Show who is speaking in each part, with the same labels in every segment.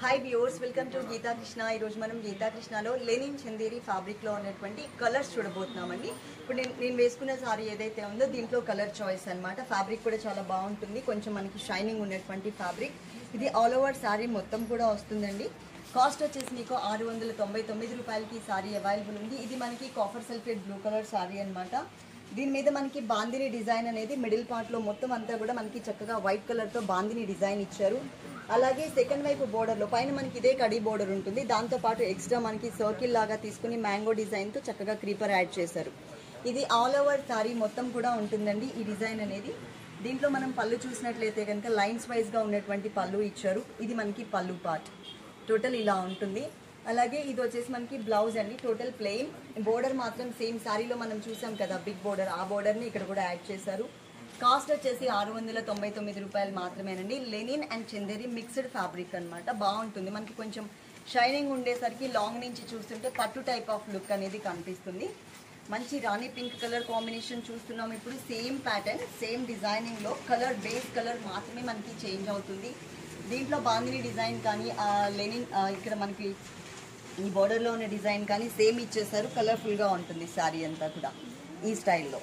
Speaker 1: hi viewers welcome to Geetha Krishna ఈ రోజు మనం గీతా కృష్ణలో లెనిన్ చందేరి ఫ్యాబ్రిక్ లో ఉన్నటువంటి కలర్స్ చూడబోతున్నామండి ఇప్పుడు నేను నేను వేసుకున్న సారీ ఏదైతే ఉందో దీంట్లో కలర్ చాయిస్ అన్నమాట ఫ్యాబ్రిక్ కూడా చాలా బాగుంటుంది కొంచెం మనకి షైనింగ్ ఉన్నటువంటి ఫ్యాబ్రిక్ ఇది ఆల్ ఓవర్ సారీ మొత్తం కూడా వస్తుందండి కాస్ట్ వచ్చేసి మీకు ఆరు వందల తొంభై తొమ్మిది రూపాయలకి ఈ సారీ అవైలబుల్ ఉంది ఇది మనకి copper sulphate blue colour sari అన్నమాట దీని మీద మనకి బాందిని డిజైన్ అనేది మిడిల్ పార్ట్ లో మొత్తం అంతా కూడా మనకి చక్కగా వైట్ కలర్ తో బాందిని డిజైన్ ఇచ్చారు అలాగే సెకండ్ వైపు బోర్డర్ లో పైన మనకి ఇదే కడి బోర్డర్ ఉంటుంది దాంతో పాటు ఎక్స్ట్రా మనకి సర్కిల్ లాగా తీసుకుని మ్యాంగో డిజైన్ తో చక్కగా క్రీపర్ యాడ్ చేశారు ఇది ఆల్ ఓవర్ సారీ మొత్తం కూడా ఉంటుందండి ఈ డిజైన్ అనేది దీంట్లో మనం పళ్ళు చూసినట్లయితే కనుక లైన్స్ వైజ్ గా ఉన్నటువంటి పళ్ళు ఇచ్చారు ఇది మనకి పళ్ళు పార్ట్ టోటల్ ఇలా ఉంటుంది అలాగే ఇది వచ్చేసి మనకి బ్లౌజ్ అండి టోటల్ ప్లెయిన్ బోర్డర్ మాత్రం సేమ్ శారీలో మనం చూసాం కదా బిగ్ బోర్డర్ ఆ బోర్డర్ని ఇక్కడ కూడా యాడ్ చేశారు కాస్ట్ వచ్చేసి ఆరు వందల తొంభై తొమ్మిది రూపాయలు మాత్రమేనండి linen and Chanderi mixed fabric అన్నమాట బాగుంటుంది మనకి కొంచెం షైనింగ్ ఉండేసరికి లాంగ్ నుంచి చూస్తుంటే పట్టు టైప్ ఆఫ్ లుక్ అనేది కనిపిస్తుంది మంచి రాణి పింక్ కలర్ కాంబినేషన్ చూస్తున్నాం ఇప్పుడు సేమ్ ప్యాటర్న్ సేమ్ డిజైనింగ్లో కలర్ బేస్ కలర్ మాత్రమే మనకి చేంజ్ అవుతుంది దీంట్లో బాందిని డిజైన్ కానీ ఆ లెనిన్ ఆ ఇక్కడ మనకి ఈ బోర్డర్లో ఉన్న డిజైన్ కానీ సేమ్ ఇచ్చేసారు కలర్ఫుల్గా ఉంటుంది శారీ అంతా కూడా ఈ స్టైల్లో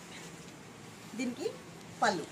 Speaker 1: దీనికి పళ్ళు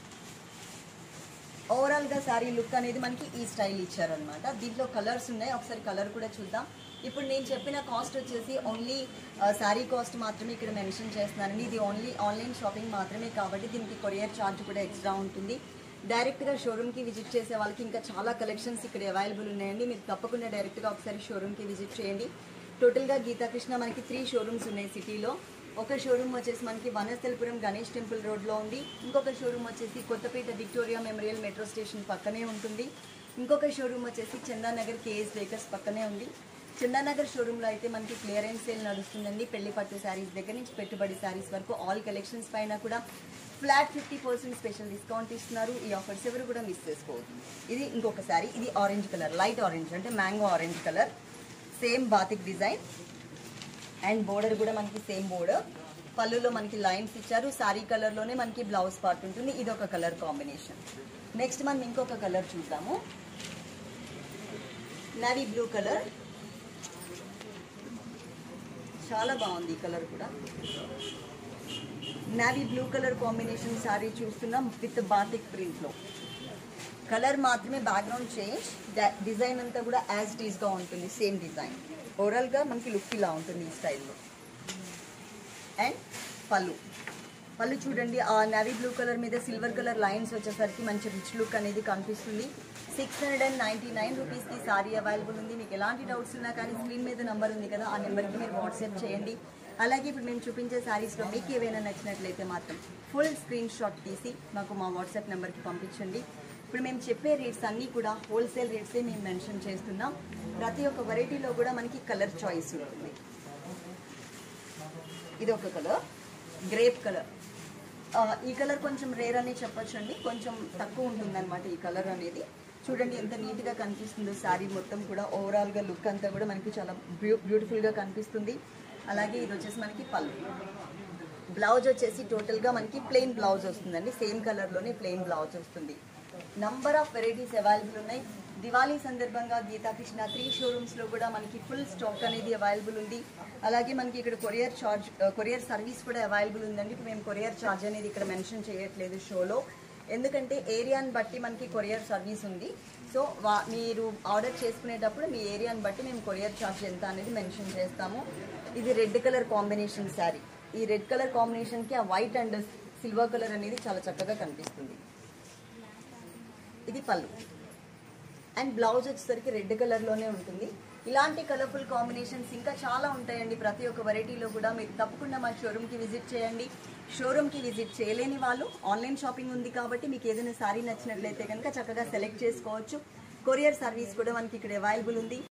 Speaker 1: ఓవరాల్గా శారీ లుక్ అనేది మనకి ఈ స్టైల్ ఇచ్చారనమాట దీంట్లో కలర్స్ ఉన్నాయి ఒకసారి కలర్ కూడా చూద్దాం ఇప్పుడు నేను చెప్పిన కాస్ట్ వచ్చేసి ఓన్లీ శారీ కాస్ట్ మాత్రమే ఇక్కడ మెన్షన్ చేస్తున్నానండి ఇది ఓన్లీ ఆన్లైన్ షాపింగ్ మాత్రమే కాబట్టి దీనికి కొరియర్ ఛార్జ్ కూడా ఎక్స్ట్రా ఉంటుంది డైరెక్ట్గా షోరూమ్కి విజిట్ చేసే వాళ్ళకి ఇంకా చాలా కలెక్షన్స్ ఇక్కడ అవైలబుల్ ఉన్నాయండి మీరు తప్పకుండా డైరెక్ట్గా ఒకసారి షోరూమ్కి విజిట్ చేయండి టోటల్గా గీతాకృష్ణ మనకి త్రీ షోరూమ్స్ ఉన్నాయి సిటీలో ఒక షోరూమ్ వచ్చేసి మనకి వనస్థలపురం గణేష్ టెంపుల్ రోడ్లో ఉంది ఇంకొక షోరూమ్ వచ్చేసి Kothapet Victoria Memorial metro station పక్కనే ఉంటుంది ఇంకొక షోరూమ్ వచ్చేసి చందానగర్ కేఎస్ బేకర్స్ పక్కనే ఉంది చందానగర్ షోరూంలో అయితే మనకి క్లియరెన్స్ సేల్ నడుస్తుందండి పెళ్లి పట్టు శారీస్ దగ్గర నుంచి పెట్టుబడి శారీస్ వరకు ఆల్ కలెక్షన్స్ పైన కూడా flat fifty percent special discount ఇస్తున్నారు ఈ ఆఫర్స్ ఎవరు కూడా మిస్ చేసుకోవద్దు ఇది ఇంకొక శారీ ఇది ఆరెంజ్ కలర్ లైట్ ఆరెంజ్ అంటే mango orange colour same batik design and border కూడా మనకి సేమ్ బోర్డర్ పళ్ళులో మనకి లైన్స్ ఇచ్చారు సారీ కలర్లోనే మనకి బ్లౌజ్ పార్ట్ ఉంటుంది ఇది ఒక కలర్ కాంబినేషన్ నెక్స్ట్ మనం ఇంకొక కలర్ చూద్దాము నవీ బ్లూ కలర్ చాలా బాగుంది ఈ కలర్ కూడా navy blue colour combination sari చూస్తున్నాం విత్ బాతిక్ ప్రింట్లో కలర్ మాత్రమే బ్యాక్గ్రౌండ్ చేంజ్ డిజైన్ అంతా కూడా యాజ్ ఇట్ ఈస్గా ఉంటుంది సేమ్ డిజైన్ ఓవరాల్గా మనకి లుక్ ఇలా ఉంటుంది ఈ స్టైల్లో అండ్ పళ్ళు పళ్ళు చూడండి ఆ నవీ బ్లూ కలర్ మీద సిల్వర్ కలర్ లైన్స్ వచ్చేసరికి మంచి రిచ్ లుక్ అనేది కనిపిస్తుంది six hundred and ninety nine రూపీస్కి సారీ అవైలబుల్ ఉంది మీకు ఎలాంటి డౌట్స్ ఉన్నా కానీ స్క్రీన్ మీద నెంబర్ ఉంది కదా ఆ నెంబర్కి మీరు వాట్సాప్ చేయండి అలాగే ఇప్పుడు మేము చూపించే శారీస్లో మీకు ఏవైనా నచ్చినట్లయితే మాత్రం ఫుల్ స్క్రీన్ షాట్ తీసి మాకు మా వాట్సాప్ నెంబర్కి పంపించండి ఇప్పుడు మేము చెప్పే రేట్స్ అన్నీ కూడా హోల్సేల్ రేట్సే మేము మెన్షన్ చేస్తున్నాం ప్రతి ఒక్క వెరైటీలో కూడా మనకి కలర్ చాయిస్ ఉంటుంది ఇది ఒక కలర్ గ్రేప్ కలర్ ఈ కలర్ కొంచెం రేర్ అని చెప్పొచ్చు అండి కొంచెం తక్కువ ఉంటుందన్నమాట ఈ కలర్ అనేది చూడండి ఎంత నీట్గా కనిపిస్తుందో శారీ మొత్తం కూడా ఓవరాల్గా లుక్ అంతా కూడా మనకి చాలా బ్యూ బ్యూటిఫుల్గా కనిపిస్తుంది అలాగే ఇది వచ్చేసి మనకి పళ్ళు బ్లౌజ్ వచ్చేసి టోటల్గా మనకి ప్లెయిన్ బ్లౌజ్ వస్తుందండి సేమ్ కలర్లోనే ప్లెయిన్ బ్లౌజ్ వస్తుంది నంబర్ ఆఫ్ వెరైటీస్ అవైలబుల్ ఉన్నాయి దివాళీ సందర్భంగా గీతాకృష్ణ త్రీ షోరూమ్స్లో కూడా మనకి ఫుల్ స్టాక్ అనేది అవైలబుల్ ఉంది అలాగే మనకి ఇక్కడ కొరియర్ చార్జ్ కొరియర్ సర్వీస్ కూడా అవైలబుల్ ఉందండి ఇప్పుడు మేము కొరియర్ ఛార్జ్ అనేది ఇక్కడ మెన్షన్ చేయట్లేదు షోలో ఎందుకంటే ఏరియాని బట్టి మనకి కొరియర్ సర్వీస్ ఉంది సో వా మీరు ఆర్డర్ చేసుకునేటప్పుడు మీ ఏరియాని బట్టి మేము కొరియర్ ఛార్జ్ ఎంత అనేది మెన్షన్ చేస్తాము ఇది రెడ్ కలర్ కాంబినేషన్ శారీ ఈ రెడ్ కలర్ కాంబినేషన్కి ఆ వైట్ అండ్ సిల్వర్ కలర్ అనేది చాలా చక్కగా కనిపిస్తుంది ఇది పళ్ళు అండ్ బ్లౌజ్ వచ్చేసరికి రెడ్ కలర్లోనే ఉంటుంది ఇలాంటి కలర్ఫుల్ కాంబినేషన్స్ ఇంకా చాలా ఉంటాయండి ప్రతి ఒక్క వెరైటీలో కూడా మీరు తప్పకుండా మా షోరూమ్కి విజిట్ చేయండి షోరూమ్కి విజిట్ చేయలేని వాళ్ళు ఆన్లైన్ షాపింగ్ ఉంది కాబట్టి మీకు ఏదైనా సారీ నచ్చినట్లయితే కనుక చక్కగా సెలెక్ట్ చేసుకోవచ్చు కొరియర్ సర్వీస్ కూడా మనకి ఇక్కడ అవైలబుల్ ఉంది